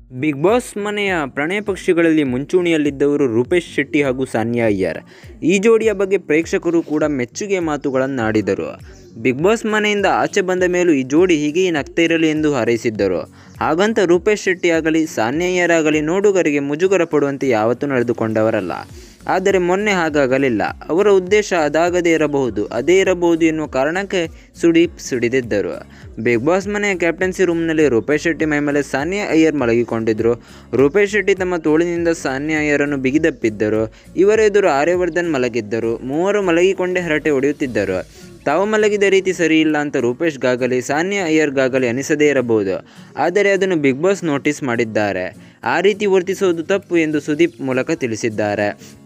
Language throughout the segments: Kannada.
ಬಿಗ್ ಬಾಸ್ ಮನೆಯ ಪ್ರಣಯ ಪಕ್ಷಿಗಳಲ್ಲಿ ಮುಂಚೂಣಿಯಲ್ಲಿದ್ದವರು ರೂಪೇಶ್ ಶೆಟ್ಟಿ ಹಾಗೂ ಸಾನ್ಯಾ ಅಯ್ಯರ್ ಈ ಜೋಡಿಯ ಬಗ್ಗೆ ಪ್ರೇಕ್ಷಕರು ಕೂಡ ಮೆಚ್ಚುಗೆ ಮಾತುಗಳನ್ನಾಡಿದರು ಬಿಗ್ ಬಾಸ್ ಮನೆಯಿಂದ ಆಚೆ ಬಂದ ಮೇಲೂ ಈ ಜೋಡಿ ಹೀಗೆಯೇ ನಗ್ತಾ ಇರಲಿ ಎಂದು ಹಾರೈಸಿದ್ದರು ಹಾಗಂತ ರೂಪೇಶ್ ಶೆಟ್ಟಿ ಆಗಲಿ ಸಾನ್ಯಾ ಅಯ್ಯರ್ ಆಗಲಿ ನೋಡುಗರಿಗೆ ಮುಜುಗರ ಪಡುವಂತೆ ಯಾವತ್ತೂ ನಡೆದುಕೊಂಡವರಲ್ಲ ಆದರೆ ಮೊನ್ನೆ ಹಾಗಾಗಲಿಲ್ಲ ಅವರ ಉದ್ದೇಶ ಅದಾಗದೇ ಇರಬಹುದು ಅದೇ ಇರಬಹುದು ಎನ್ನುವ ಕಾರಣಕ್ಕೆ ಸುಡೀಪ್ ಸುಡಿದಿದ್ದರು ಬಿಗ್ ಬಾಸ್ ಮನೆಯ ಕ್ಯಾಪ್ಟನ್ಸಿ ರೂಮ್ನಲ್ಲಿ ರೂಪೇಶ್ ಶೆಟ್ಟಿ ಮೈಮೇಲೆ ಸಾನ್ಯಾ ಅಯ್ಯರ್ ಮಲಗಿಕೊಂಡಿದ್ದರು ರೂಪೇಶ್ ಶೆಟ್ಟಿ ತಮ್ಮ ತೋಳಿನಿಂದ ಸಾನ್ಯಾ ಅಯ್ಯರನ್ನು ಬಿಗಿದಪ್ಪಿದ್ದರು ಇವರ ಎದುರು ಆರ್ಯವರ್ಧನ್ ಮಲಗಿದ್ದರು ಮೂವರು ಮಲಗಿಕೊಂಡೇ ಹರಟೆ ಹೊಡೆಯುತ್ತಿದ್ದರು ತಾವು ಮಲಗಿದ ರೀತಿ ಸರಿಯಿಲ್ಲ ಅಂತ ರೂಪೇಶ್ಗಾಗಲಿ ಸಾನ್ಯಾ ಅಯ್ಯರ್ಗಾಗಲಿ ಅನಿಸದೇ ಇರಬಹುದು ಆದರೆ ಅದನ್ನು ಬಿಗ್ ಬಾಸ್ ನೋಟಿಸ್ ಮಾಡಿದ್ದಾರೆ ಆ ರೀತಿ ವರ್ತಿಸೋದು ತಪ್ಪು ಎಂದು ಸುದೀಪ್ ಮೂಲಕ ತಿಳಿಸಿದ್ದಾರೆ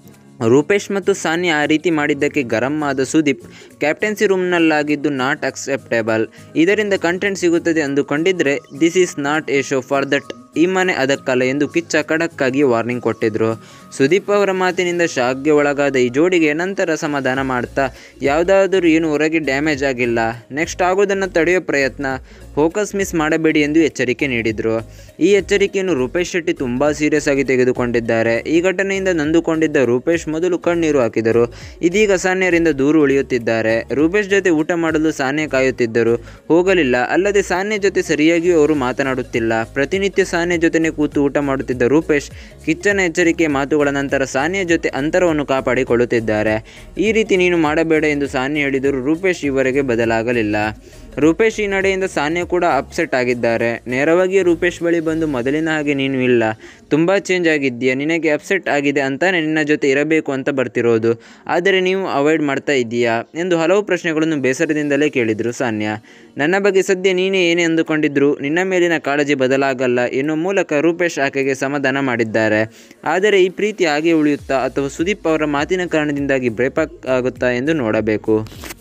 ರೂಪೇಶ್ ಮತ್ತು ಸಾನ್ಯಾ ಆ ರೀತಿ ಮಾಡಿದ್ದಕ್ಕೆ ಗರಂ ಆದ ಸುದೀಪ್ ಕ್ಯಾಪ್ಟನ್ಸಿ ರೂಮ್ನಲ್ಲಾಗಿದ್ದು ನಾಟ್ ಅಕ್ಸೆಪ್ಟೇಬಲ್ ಇದರಿಂದ ಕಂಟೆಂಟ್ ಸಿಗುತ್ತದೆ ಅಂದುಕೊಂಡಿದ್ರೆ this is not a show for that ಈ ಮನೆ ಅದಕ್ಕಲ್ಲ ಎಂದು ಕಿಚ್ಚ ಖಡಕ್ಕಾಗಿ ವಾರ್ನಿಂಗ್ ಕೊಟ್ಟಿದ್ರು ಸುದೀಪ್ ಅವರ ಮಾತಿನಿಂದ ಶಾಕ್ಗೆ ಒಳಗಾದ ಈ ಜೋಡಿಗೆ ನಂತರ ಸಮಾಧಾನ ಮಾಡ್ತಾ ಯಾವುದಾದರೂ ಏನು ಹೊರಗೆ ಡ್ಯಾಮೇಜ್ ಆಗಿಲ್ಲ ನೆಕ್ಸ್ಟ್ ಆಗೋದನ್ನು ತಡೆಯೋ ಪ್ರಯತ್ನ ಫೋಕಸ್ ಮಿಸ್ ಮಾಡಬೇಡಿ ಎಂದು ಎಚ್ಚರಿಕೆ ನೀಡಿದರು ಈ ಎಚ್ಚರಿಕೆಯನ್ನು ರೂಪೇಶ್ ಶೆಟ್ಟಿ ತುಂಬ ಸೀರಿಯಸ್ ಆಗಿ ತೆಗೆದುಕೊಂಡಿದ್ದಾರೆ ಈ ಘಟನೆಯಿಂದ ನೊಂದುಕೊಂಡಿದ್ದ ರೂಪೇಶ್ ಮೊದಲು ಕಣ್ಣೀರು ಹಾಕಿದರು ಇದೀಗ ಸಾನ್ಯರಿಂದ ದೂರು ಉಳಿಯುತ್ತಿದ್ದಾರೆ ರೂಪೇಶ್ ಜೊತೆ ಊಟ ಮಾಡಲು ಸಾನ್ಯ ಕಾಯುತ್ತಿದ್ದರು ಹೋಗಲಿಲ್ಲ ಅಲ್ಲದೆ ಸಾನ್ಯ ಜೊತೆ ಸರಿಯಾಗಿಯೂ ಅವರು ಮಾತನಾಡುತ್ತಿಲ್ಲ ಪ್ರತಿನಿತ್ಯ ಸಾನ್ಯ ಜೊತೆನೇ ಕೂತು ಊಟ ಮಾಡುತ್ತಿದ್ದ ರೂಪೇಶ್ ಕಿಚ್ಚನ ಎಚ್ಚರಿಕೆ ಮಾತುಗಳ ನಂತರ ಸಾನ್ಯ ಜೊತೆ ಅಂತರವನ್ನು ಕಾಪಾಡಿಕೊಳ್ಳುತ್ತಿದ್ದಾರೆ ಈ ರೀತಿ ನೀನು ಮಾಡಬೇಡ ಎಂದು ಸಾನ್ಯ ಹೇಳಿದರೂ ರೂಪೇಶ್ ಇವರೆಗೆ ಬದಲಾಗಲಿಲ್ಲ ರೂಪೇಶ್ ಈ ನಡೆಯಿಂದ ಸಾನ್ಯ ಕೂಡ ಅಪ್ಸೆಟ್ ಆಗಿದ್ದಾರೆ ನೇರವಾಗಿ ರೂಪೇಶ್ ಬಳಿ ಬಂದು ಮೊದಲಿನ ಹಾಗೆ ನೀನು ಇಲ್ಲ ತುಂಬ ಚೇಂಜ್ ಆಗಿದ್ದೀಯ ನಿನಗೆ ಅಪ್ಸೆಟ್ ಆಗಿದೆ ಅಂತಾನೆ ನಿನ್ನ ಜೊತೆ ಇರಬೇಕು ಅಂತ ಬರ್ತಿರೋದು ಆದರೆ ನೀವು ಅವಾಯ್ಡ್ ಮಾಡ್ತಾ ಇದ್ದೀಯಾ ಎಂದು ಹಲವು ಪ್ರಶ್ನೆಗಳನ್ನು ಬೇಸರದಿಂದಲೇ ಕೇಳಿದರು ಸಾನ್ಯ ನನ್ನ ಬಗ್ಗೆ ಸದ್ಯ ನೀನೇ ಏನೇ ಅಂದುಕೊಂಡಿದ್ರು ನಿನ್ನ ಮೇಲಿನ ಕಾಳಜಿ ಬದಲಾಗಲ್ಲ ಎನ್ನುವ ಮೂಲಕ ರೂಪೇಶ್ ಆಕೆಗೆ ಸಮಾಧಾನ ಮಾಡಿದ್ದಾರೆ ಆದರೆ ಈ ಪ್ರೀತಿ ಹಾಗೆ ಉಳಿಯುತ್ತಾ ಅಥವಾ ಸುದೀಪ್ ಅವರ ಮಾತಿನ ಕಾರಣದಿಂದಾಗಿ ಬ್ರೇಕ್ ಆಗುತ್ತಾ ಎಂದು ನೋಡಬೇಕು